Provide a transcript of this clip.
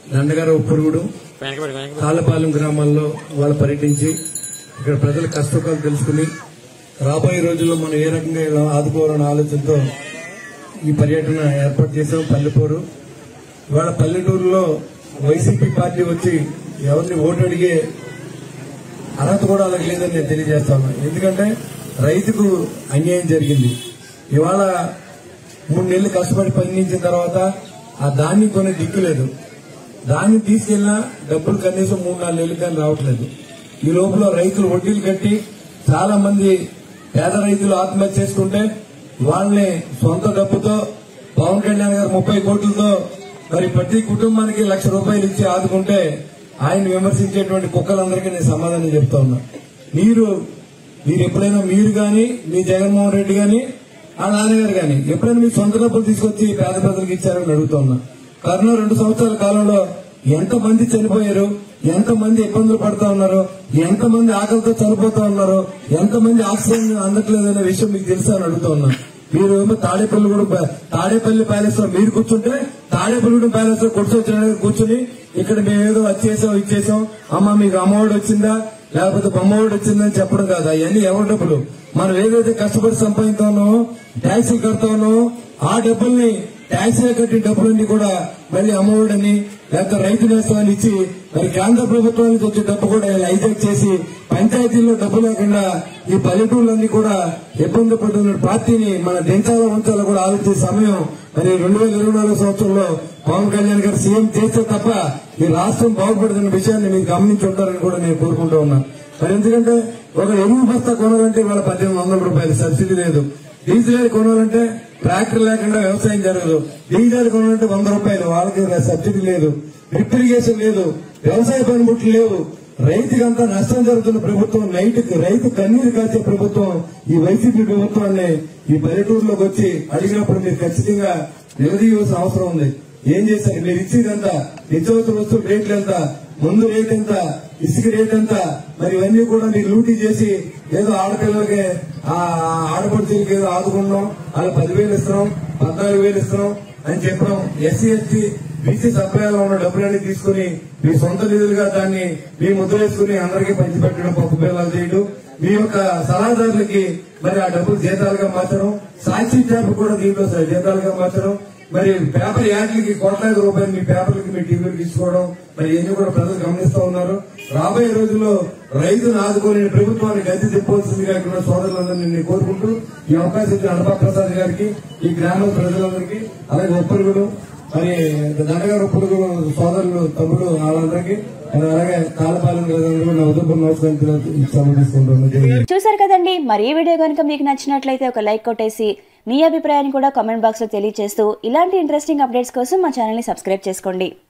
దండగారు ఉప్పురుగుడు వెనకబడి వెనకబడి తాళ్ళపాలెం గ్రామాల్లో వాళ్ళు పర్యటించి ఇక్కడ ప్రజల కష్టసుఖాలు తెలుసుకుని రాబోయే రోజుల్లో మనం ఏ రకంగా ఇలా ఆదుకోవాలనే ఆలోచనతో ఈ పర్యటన ఏర్పాటు చేసాం పల్లెపూరు ఇవాళ పల్లెటూరులో వైసీపీ పార్టీ వచ్చి ఎవరిని ఓటు అడిగే అర్హత కూడా అలాగే లేదని నేను తెలియజేస్తాను ఎందుకంటే రైతుకు అన్యాయం జరిగింది ఇవాళ మూడు నెలలు కష్టపడి పండించిన తర్వాత ఆ ధాన్యం కొనే దిక్కు లేదు ధాన్యం తీసుకెళ్ళినా డబ్బులు కనీసం మూడు నాలుగు నెలలు కానీ రావట్లేదు ఈ లోపల రైతులు వడ్డీలు కట్టి చాలా మంది పేద రైతులు ఆత్మహత్య చేసుకుంటే వాళ్ళని సొంత డబ్బుతో పవన్ కళ్యాణ్ గారు ముప్పై కోట్లతో మరి ప్రతి కుటుంబానికి లక్ష రూపాయలు ఇచ్చి ఆదుకుంటే ఆయన విమర్శించేటువంటి కుక్కలందరికీ నేను సమాధానం చెప్తా ఉన్నా మీరు మీరు ఎప్పుడైనా మీరు గాని మీ జగన్మోహన్ రెడ్డి గాని ఆ నాన్నగారు గాని ఎప్పుడైనా మీ సొంత డబ్బులు తీసుకొచ్చి పేద ప్రజలకు ఇచ్చారని అడుగుతా ఉన్నా కరోనా రెండు సంవత్సరాల కాలంలో ఎంత మంది చనిపోయారు ఎంత మంది ఇబ్బందులు పడుతా ఉన్నారు ఎంత మంది ఆకలితో చనిపోతా ఉన్నారు ఎంత మంది ఆక్సిజన్ అందట్లేదనే విషయం మీకు తెలుసా అని అడుగుతా ఉన్నా మీరు ఏమో తాడేపల్లిగూడెం ప్యా- తాడేపల్లి ప్యాలెస్ లో మీరు కూర్చుంటే తాడేపల్లిగూడెం ప్యాలెస్ లో కొడుచొచ్చిన దగ్గర కూర్చుని ఇక్కడ మేమేదో వచ్చేసాం ఇచ్చేసాం అమ్మ మీకు అమ్మఒడి వచ్చిందా లేకపోతే బొమ్మఒడి వచ్చిందని చెప్పడం కాదు అవన్నీ ఎవరి డబ్బులు మనం ఏదైతే కష్టపడి సంపాదిస్తామో ట్యాక్సీలు కడతామో ఆ డబ్బుల్ని ట్యాక్సీలు కట్టిన డబ్బులన్నీ కూడా మళ్ళీ అమ్మఒడని లేకపోతే రైతు నేస్తామని ఇచ్చి మరి కేంద్ర ప్రభుత్వానికి వచ్చే డబ్బు కూడా హైజాక్ చేసి పంచాయతీల్లో డబ్బు లేకుండా ఈ పల్లెటూళ్ళన్నీ కూడా ఇబ్బంది పడుతున్న పార్టీని మన దించాల ఉంచాలో కూడా ఆలోచించే సమయం మరి రెండు వేల ఇరవై నాలుగు సంవత్సరంలో పవన్ కళ్యాణ్ గారు సీఎం చేస్తే తప్ప ఈ రాష్ట్రం బాగుపడుతున్న విషయాన్ని మీరు గమనించి ఉంటారని కూడా నేను కోరుకుంటూ ఉన్నా మరి ఎందుకంటే ఒక ఎరువు బస్తా కొనాలంటే ఇవాళ పద్దెనిమిది వందల రూపాయలు సబ్సిడీ లేదు డీజిల్ కొనాలంటే ట్రాక్టర్ లేకుండా వ్యవసాయం జరగదు డీజిల్ కొనాలంటే వంద రూపాయలు వాళ్ళకి సబ్సిడీ లేదు డ్రిప్ ఇరిగేషన్ లేదు వ్యవసాయ పనిముట్లు లేవు రైతుకంతా నష్టం జరుగుతున్న ప్రభుత్వం రైతుకు రైతు కన్నీరు కాచే ప్రభుత్వం ఈ వైసీపీ ప్రభుత్వాన్ని ఈ పల్లెటూరులోకి వచ్చి అడిగినప్పుడు మీరు ఖచ్చితంగా నిలదీయవలసిన అవసరం ఉంది ఏం చేశారు మీరు ఇచ్చేదంత నిత్యవసర వస్తువుల రేట్లు ఎంత ముందు రేట్ ఎంత ఇసుక రేట్ ఎంత మరి ఇవన్నీ కూడా మీరు లూటీ చేసి ఏదో ఆడపిల్లలకి ఆ ఆడపడుచులకి ఏదో ఆదుకున్నాం అలా పదివేలు ఇస్తున్నాం పద్నాలుగు వేలు ఇస్తున్నాం అని చెప్పడం ఎస్సీ ఎస్టీ బీసీ సప్లైలో ఉన్న డబ్బులన్నీ తీసుకుని మీ సొంత నిధులుగా దాన్ని మీ ముద్ర వేసుకుని అందరికీ పంచిపెట్టడం పప్పు పిల్లలు చేయడం మీ యొక్క సలహాదారులకి మరి ఆ డబ్బులు జీతాలుగా మార్చడం సాక్షి ట్యాప్ కూడా దీంట్లో జీతాలుగా మార్చడం మరి పేపర్ యాడ్లకి కోట్లాది రూపాయలు మీ పేపర్లకి మీ టీవీలు తీసుకోవడం మరి ఇవన్నీ కూడా ప్రజలు గమనిస్తూ ఉన్నారు రాబోయే రోజుల్లో రైతును ఆదుకోలేని ప్రభుత్వాన్ని గతి తిప్పవలసిందిగా ఇక్కడ ఉన్న సోదరులందరినీ నేను కోరుకుంటూ ఈ అవకాశం ఇచ్చిన అనపా ప్రసాద్ గారికి ఈ గ్రామ ప్రజలందరికీ అలాగే ఒప్పరుగుడు మరి దండగారు ఒప్పరుగుడు సోదరులు తమ్ముడు వాళ్ళందరికీ మరి అలాగే కాలపాలెం ప్రజలందరూ నా ఉదయపూర్ నమస్కారం సమర్పిస్తుంటున్నాను చూసారు కదండి మరి ఈ వీడియో కనుక మీకు నచ్చినట్లయితే ఒక లైక్ కొట్టేసి మీ అభిప్రాయాన్ని కూడా కామెంట్ బాక్స్ లో తెలియజేస్తూ ఇలాంటి ఇంట్రెస్టింగ్ అప్డేట్స్ కోసం మా ఛానల్ ని సబ్స్క్రైబ్ చేసుకోండి